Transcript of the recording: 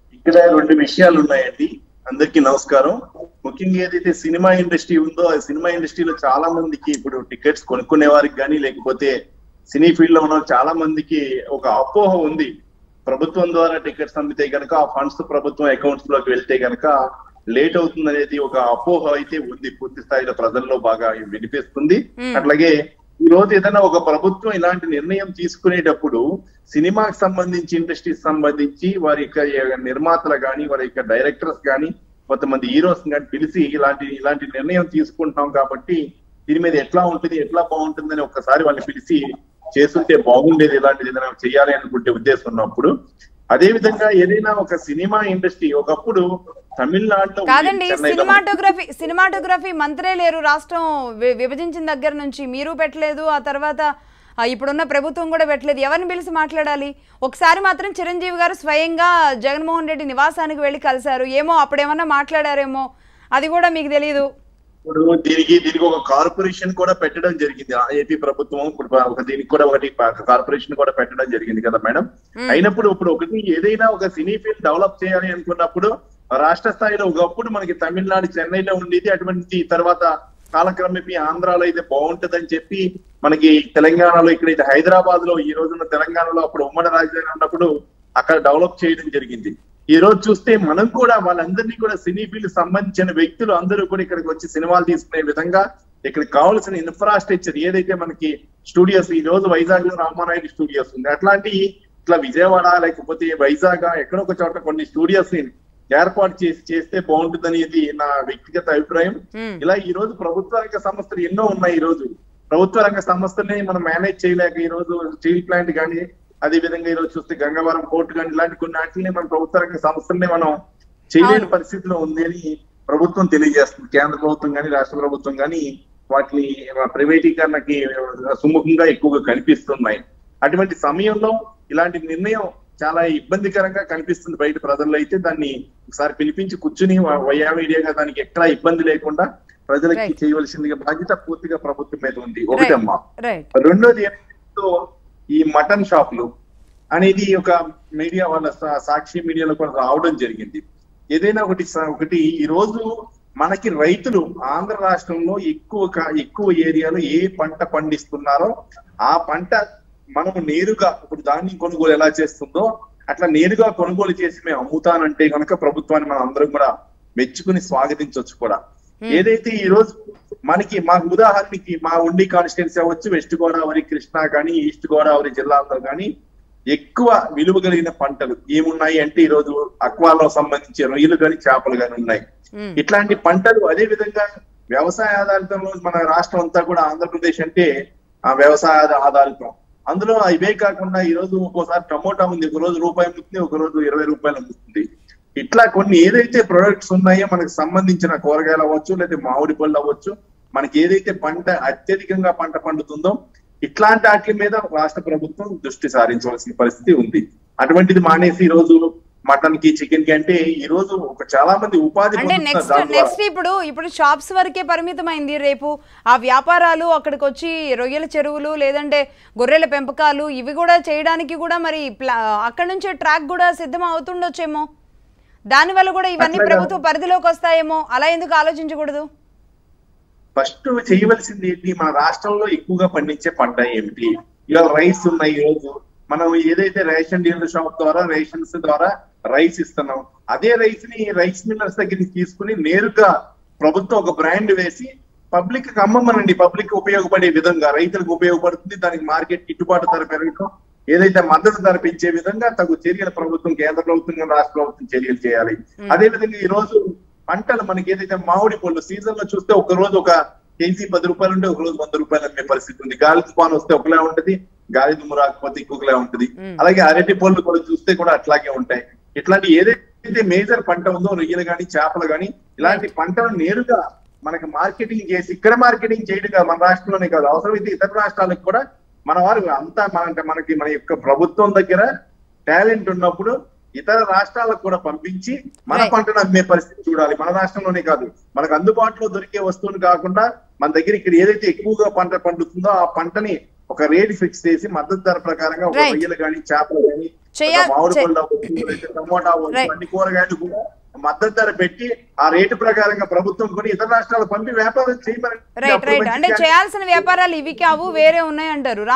ఇక్కడ రెండు విషయాలు ఉన్నాయండి అందరికీ నమస్కారం ముఖ్యంగా ఏదైతే సినిమా ఇండస్ట్రీ ఉందో ఆ సినిమా ఇండస్ట్రీలో చాలా మందికి ఇప్పుడు టికెట్స్ కొనుక్కునే వారికి కానీ లేకపోతే సినీ ఫీల్డ్ లో ఉన్న చాలా మందికి ఒక అపోహ ఉంది ప్రభుత్వం ద్వారా టికెట్స్ అమ్మితే గనక ఆ ఫండ్స్ ప్రభుత్వం అకౌంట్స్ లోకి వెళ్తే గనక లేట్ అవుతుంది అనేది ఒక అపోహ అయితే ఉంది పూర్తి స్థాయిలో ప్రజల్లో బాగా వినిపిస్తుంది Hmm. అట్లాగే ఈ రోజు ఏదైనా ఒక ప్రభుత్వం ఇలాంటి నిర్ణయం తీసుకునేటప్పుడు సినిమాకి సంబంధించి ఇండస్ట్రీకి సంబంధించి వారి యొక్క నిర్మాతలు కానీ వారి యొక్క డైరెక్టర్స్ కానీ కొంతమంది హీరోస్ కానీ పిలిచి ఇలాంటి ఇలాంటి నిర్ణయం తీసుకుంటాం కాబట్టి దీని మీద ఎట్లా ఉంటుంది ఎట్లా బాగుంటుందని ఒక్కసారి వాళ్ళని పిలిచి చేస్తుంటే బాగుండేది ఇలాంటిది ఏదైనా చేయాలి అనుకుంటే ఉద్దేశం ఉన్నప్పుడు అదే విధంగా ఏదైనా ఒక సినిమా ఇండస్ట్రీ ఒకప్పుడు తమిళనాడులో ఉంది, కాదండి చెన్నైలో ఉంది. సినిమాటోగ్రఫీ సినిమాటోగ్రఫీ మంత్రే లేరు రాష్ట్రం వి- విభజించిన దగ్గర నుంచి మీరు పెట్టలేదు ఆ తర్వాత ఆ, ఇప్పుడున్న ప్రభుత్వం కూడా పెట్టలేదు ఎవరిని పిలిచి మాట్లాడాలి ఒకసారి మాత్రం చిరంజీవి గారు స్వయంగా జగన్మోహన్ రెడ్డి నివాసానికి వెళ్ళి కలిశారు ఏమో అప్పుడేమన్నా మాట్లాడారేమో అది కూడా మీకు తెలియదు ఇప్పుడు దీనికి దీనికి ఒక కార్పొరేషన్ కూడా పెట్టడం జరిగింది ఆ ఏపీ ప్రభుత్వం ఇప్పుడు ఒక దీనికి కూడా ఒకటి కార్పొరేషన్ కూడా పెట్టడం జరిగింది కదా మేడం మ్మ్. అయినప్పుడు ఇప్పుడు ఒకటి ఏదైనా ఒక సినీ ఫీల్డ్ డెవలప్ చేయాలి అనుకున్నప్పుడు రాష్ట్ర స్థాయిలో ఒకప్పుడు మనకి తమిళనాడు చెన్నైలో ఉండేది అటువంటి తర్వాత కాలక్రమేపీ ఆంధ్రాలో అయితే బాగుంటదని చెప్పి మనకి తెలంగాణలో ఇక్కడైతే హైదరాబాద్ లో ఈ రోజున తెలంగాణలో అప్పుడు ఉమ్మడి రాజధాని ఉన్నప్పుడు అక్కడ డెవలప్ చేయడం జరిగింది ఈ రోజు చూస్తే మనం కూడా వాళ్ళందరినీ కూడా సినీ ఫీల్డ్ సంబంధించిన వ్యక్తులు అందరూ కూడా ఇక్కడికి వచ్చి సినిమాలు తీసుకునే విధంగా ఇక్కడ కావాల్సిన ఇన్ఫ్రాస్ట్రక్చర్ ఏదైతే మనకి స్టూడియోస్ ఈ రోజు వైజాగ్ లో రామానాయుడు స్టూడియోస్ ఉంది అట్లాంటి ఇట్లా విజయవాడ లేకపోతే వైజాగ్ ఎక్కడో ఒక చోట కొన్ని స్టూడియోస్ ని ఏర్పాటు చేసి చేస్తే బాగుంటుంది అనేది నా వ్యక్తిగత అభిప్రాయం మ్మ్. ఇలా ఈ రోజు ప్రభుత్వ రంగ సంస్థలు ఎన్నో ఉన్నాయి ఈ రోజు ప్రభుత్వ రంగ సంస్థల్ని మనం మేనేజ్ చేయలేక ఈ రోజు స్టీల్ ప్లాంట్ కానీ అదే విధంగా ఈ రోజు చూస్తే గంగవరం పోర్ట్ కానీ ఇలాంటి కొన్ని వాటిని మన ప్రభుత్వ రంగ సంస్థల్ని మనం చేయలేని అవును. పరిస్థితిలో ఉంది అని ప్రభుత్వం తెలియజేస్తుంది కేంద్ర ప్రభుత్వం కానీ రాష్ట్ర ప్రభుత్వం కానీ వాటిని ప్రైవేటీకరణకి సుముఖంగా ఎక్కువగా కనిపిస్తున్నాయి అటువంటి సమయంలో ఇలాంటి నిర్ణయం చాలా ఇబ్బందికరంగా కనిపిస్తుంది బయట ప్రజల్లో అయితే దాన్ని ఒకసారి పిలిపించి కూర్చుని వ- వయా మీడియాగా దానికి ఎక్కడా ఇబ్బంది లేకుండా ప్రజలకి Right. చేయవలసిందిగా బాధ్యత పూర్తిగా ప్రభుత్వం మీద ఉంది ఒకటమ్మా రైట్ రెండోది ఏంటంటే ఈ మటన్ షాపులు అనేది ఒక మీడియా వాళ్ళ సా- సాక్షి మీడియాలో కూడా రావడం జరిగింది ఏదైనా ఒకటి స- ఒకటి ఈ రోజు మనకి రైతులు ఆంధ్ర రాష్ట్రంలో ఎక్కువ కా- ఎక్కువ ఏరియాలో ఏ పంట పండిస్తున్నారో ఆ పంట మనము నేరుగా ఇప్పుడు ధాన్యం కొనుగోలు ఎలా చేస్తుందో అట్లా నేరుగా కొనుగోలు చేసి మేము అమ్ముతానంటే కనుక ప్రభుత్వాన్ని మనం అందరం కూడా మెచ్చుకుని స్వాగతించవచ్చు కూడా Hmm. ఏదైతే ఈ రోజు మనకి మాకు ఉదాహరణకి మా ఉండి కాన్స్టిట్యున్సీ అవ్వచ్చు వెస్ట్ గోదావరి కృష్ణా కానీ ఈస్ట్ గోదావరి జిల్లాల్లో కానీ ఎక్కువ విలువ కలిగిన పంటలు ఏమున్నాయి అంటే ఈ రోజు అక్వాలో సంబంధించి రొయ్యలు కానీ చేపలు కానీ ఉన్నాయి మ్మ్. ఇట్లాంటి పంటలు అదే విధంగా వ్యవసాయ ఆధారితంలో మన రాష్ట్రం అంతా కూడా ఆంధ్రప్రదేశ్ అంటే ఆ వ్యవసాయ ఆధా- ఆధారితం అందులో ఇవే కాకుండా ఈ రోజు ఒక్కోసారి టమోటా ఉంది ఒక రోజు రూపాయి అమ్ముతుంది ఒక రోజు ఇరవై రూపాయలు అమ్ముతుంది ఇట్లా కొన్ని ఏదైతే ప్రొడక్ట్స్ ఉన్నాయో మనకు సంబంధించిన కూరగాయలు అవ్వచ్చు లేదా మామిడి పళ్ళు అవ్వచ్చు మనకి ఏదైతే పంట అత్యధికంగా పంట పండుతుందో ఇట్లాంటి వాటి మీద రాష్ట్ర ప్రభుత్వం దృష్టి సారించవలసిన పరిస్థితి ఉంది అటువంటిది మానేసి ఈ రోజు మటన్ కి చికెన్ కి అంటే ఈ రోజు ఒక చాలా మంది ఉపాధి అంటే పొందుతున్నారు నెక్స్ట్ దాని ద్వారా. నెక్స్ట్ ఇప్పుడు ఇప్పుడు షాప్స్ వరకే పరిమితమైంది రేపు ఆ వ్యాపారాలు అక్కడికి వచ్చి రొయ్యల చెరువులు లేదంటే గొర్రెల పెంపకాలు ఇవి కూడా చేయడానికి కూడా మరి ప్లా- అక్కడ నుంచే ట్రాక్ కూడా సిద్ధం అవుతుండొచ్చేమో దానివల్ల కూడా ఇవన్నీ అట్లాగా. ప్రభుత్వ పరిధిలోకి వస్తాయేమో అలా ఎందుకు ఆలోచించకూడదు ఫస్ట్ చేయవలసింది ఏంటి మన రాష్ట్రంలో ఎక్కువగా పండించే పంట ఏమిటి ఇవాళ రైస్ ఉన్నాయి ఈ రోజు మనం ఏదైతే రేషన్ డీలర్ షాప్ ద్వారా రేషన్స్ ద్వారా రైస్ ఇస్తున్నాం అదే రైస్ ని రైస్ మిల్లర్స్ దగ్గర నుంచి తీసుకుని నేరుగా ప్రభుత్వం ఒక బ్రాండ్ వేసి పబ్లిక్ కి అమ్మమనండి పబ్లిక్ ఉపయోగపడే విధంగా రైతులకు ఉపయోగపడుతుంది దానికి మార్కెట్ గిట్టుబాటు ధర పెరగటం ఏదైతే మద్దతు ధర పెంచే విధంగా తగు చర్యలు ప్రభుత్వం కేంద్ర ప్రభుత్వం కానీ రాష్ట్ర ప్రభుత్వం చర్యలు చేయాలి అదే విధంగా ఈ రోజు పంటలు మనకి ఏదైతే మామిడి పళ్ళు సీజన్ లో చూస్తే ఒక రోజు ఒక కేజీ పది రూపాయలు ఉంటే ఒక రోజు వంద రూపాయలు అమ్మే పరిస్థితి ఉంది గాలి తుఫాన్ వస్తే ఒకలా ఉంటది గాలి దుమ్ము రాకపోతే ఇంకొకలా ఉంటది మ్మ్. అలాగే అరటి పళ్ళు కూడా చూస్తే కూడా అట్లాగే ఉంటాయి ఇట్లాంటి ఏదైతే మేజర్ పంట ఉందో రొయ్యలు గాని చేపలు గాని ఇలాంటి పంటలు నేరుగా మనకి మార్కెటింగ్ చేసి ఇక్కడ మార్కెటింగ్ చేయడం కాదు మన రాష్ట్రంలోనే కాదు అవసరమైతే ఇతర రాష్ట్రాలకు కూడా మన వారు అంతా మన అంటే మనకి మన యొక్క ప్రభుత్వం దగ్గర టాలెంట్ ఉన్నప్పుడు ఇతర రాష్ట్రాలకు కూడా పంపించి మన Right. పంటను అమ్మే పరిస్థితి చూడాలి మన రాష్ట్రంలోనే కాదు మనకు అందుబాటులో దొరికే వస్తువులు కాకుండా మన దగ్గర ఇక్కడ ఏదైతే ఎక్కువగా పంట పండుతుందో ఆ పంటని ఒక రేట్ ఫిక్స్ చేసి మద్దతు ధర ప్రకారంగా ఒక Right. రొయ్యలు కానీ చేపలు కానీ చేయ- మామిడి చే- పళ్ళు అవ్వచ్చు, లేకపోతే టమోటా అవ్వచ్చు, Right. అన్ని కూరగాయలు కూడా మద్దతు ధర పెట్టి ఆ రేటు ప్రకారంగా ప్రభుత్వం కొని ఇతర రాష్ట్రాలకు పంపి వ్యాపారం చేయమని రైట్ అప్పుడు రైట్ మంచి అంటే క్యాష్ చేయాల్సిన వ్యాపారాలు ఇవి కావు వేరే ఉన్నాయి అంటారు